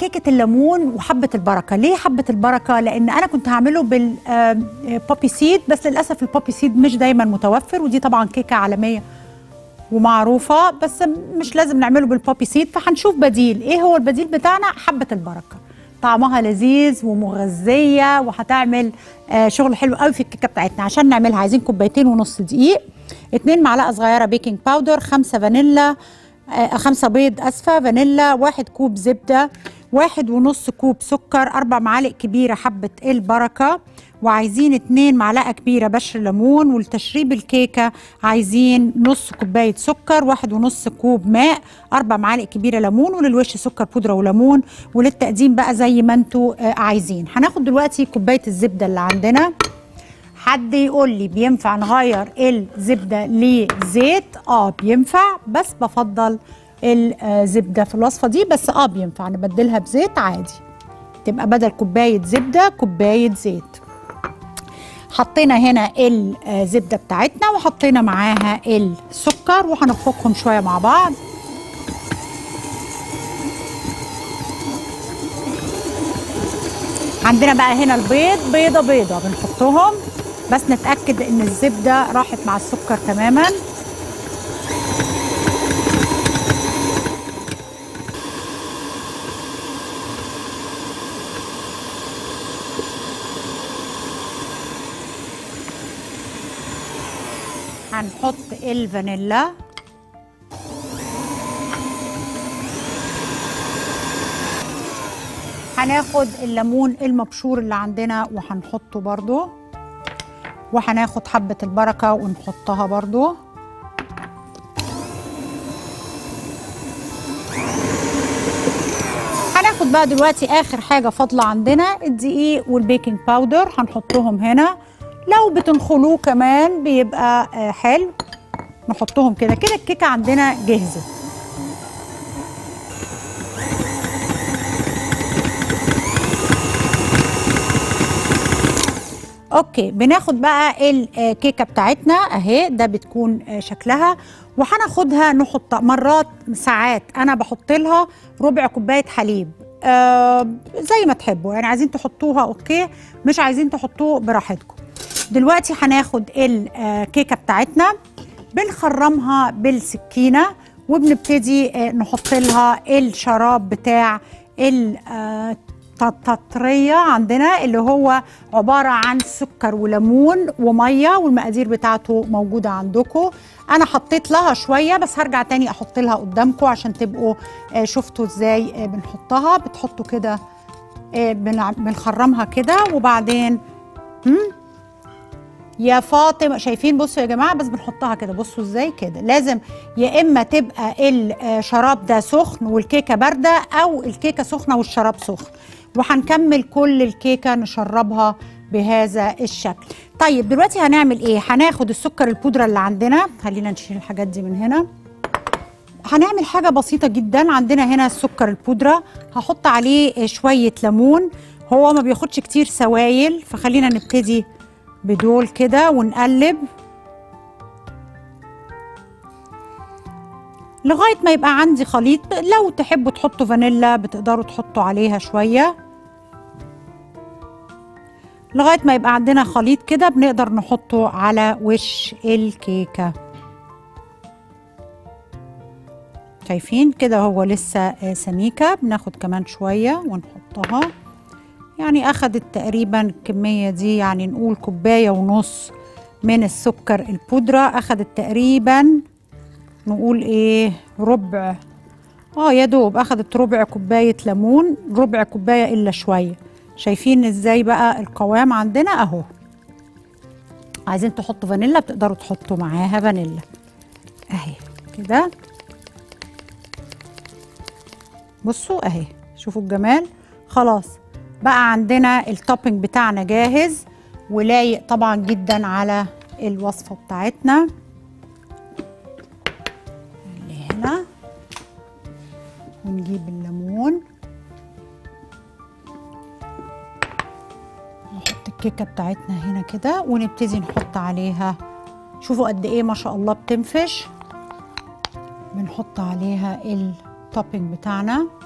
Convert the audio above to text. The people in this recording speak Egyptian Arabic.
كيكه الليمون وحبه البركه ليه حبه البركه لان انا كنت هعمله بالبوبي سيد بس للاسف البوبي سيد مش دايما متوفر ودي طبعا كيكه عالميه ومعروفه بس مش لازم نعمله بالبوبي سيد فهنشوف بديل ايه هو البديل بتاعنا حبه البركه طعمها لذيذ ومغذيه وهتعمل آه شغل حلو قوي في الكيكه بتاعتنا عشان نعملها عايزين كوبايتين ونص دقيق اتنين معلقه صغيره بيكنج باودر خمسه فانيلا آه خمسه بيض اسفه فانيلا واحد كوب زبده واحد ونص كوب سكر اربع معالق كبيره حبه البركه وعايزين اتنين معلقه كبيره بشر ليمون ولتشريب الكيكه عايزين نص كوبايه سكر واحد ونص كوب ماء اربع معالق كبيره ليمون وللوش سكر بودره وليمون وللتقديم بقى زي ما انتوا آه عايزين هناخد دلوقتي كوبايه الزبده اللي عندنا حد يقول لي بينفع نغير الزبده لزيت اه بينفع بس بفضل الزبده في الوصفه دي بس اه بينفع نبدلها بزيت عادي تبقى بدل كوبايه زبده كوبايه زيت حطينا هنا الزبده بتاعتنا وحطينا معاها السكر وهنخفقهم شويه مع بعض عندنا بقى هنا البيض بيضه بيضه بنحطهم بس نتاكد ان الزبده راحت مع السكر تماما هنحط الفانيلا هناخد الليمون المبشور اللي عندنا وهنحطه برضو وهناخد حبة البركة ونحطها برضو هناخد بقى دلوقتي آخر حاجة فاضلة عندنا الدقيق والبيكنج باودر هنحطهم هنا لو بتنخلوه كمان بيبقى حلو نحطهم كده كده الكيكه عندنا جهزت اوكي بناخد بقى الكيكه بتاعتنا اهي ده بتكون شكلها وهناخدها نحط مرات ساعات انا بحط لها ربع كوبايه حليب آه زي ما تحبوا يعني عايزين تحطوها اوكي مش عايزين تحطوه براحتكم دلوقتي هناخد الكيكه بتاعتنا بنخرمها بالسكينه وبنبتدي نحط لها الشراب بتاع التطريه عندنا اللي هو عباره عن سكر وليمون وميه والمقادير بتاعته موجوده عندكم انا حطيت لها شويه بس هرجع تاني احط لها قدامكم عشان تبقوا شفتوا ازاي بنحطها بتحطوا كده بنخرمها كده وبعدين هم يا فاطمه شايفين بصوا يا جماعه بس بنحطها كده بصوا ازاي كده لازم يا اما تبقى الشراب ده سخن والكيكه بارده او الكيكه سخنه والشراب سخن وهنكمل كل الكيكه نشربها بهذا الشكل طيب دلوقتي هنعمل ايه هناخد السكر البودره اللي عندنا خلينا نشيل الحاجات دي من هنا هنعمل حاجه بسيطه جدا عندنا هنا السكر البودره هحط عليه شويه ليمون هو ما بياخدش كتير سوائل فخلينا نبتدي بدول كده ونقلب لغايه ما يبقى عندي خليط لو تحبوا تحطوا فانيلا بتقدروا تحطوا عليها شويه لغايه ما يبقى عندنا خليط كده بنقدر نحطه على وش الكيكه شايفين كده هو لسه سميكه بناخد كمان شويه ونحطها يعني اخدت تقريبا الكميه دي يعني نقول كوبايه ونص من السكر البودره اخدت تقريبا نقول ايه ربع اه يا دوب اخدت ربع كوبايه ليمون ربع كوبايه الا شويه شايفين ازاي بقى القوام عندنا اهو عايزين تحطوا فانيلا بتقدروا تحطوا معاها فانيلا اهي كده بصوا اهي شوفوا الجمال خلاص بقى عندنا التوبينج بتاعنا جاهز ولايق طبعا جدا على الوصفه بتاعتنا اللي هنا ونجيب الليمون نحط الكيكه بتاعتنا هنا كده ونبتدي نحط عليها شوفوا قد ايه ما شاء الله بتنفش بنحط عليها التوبينج بتاعنا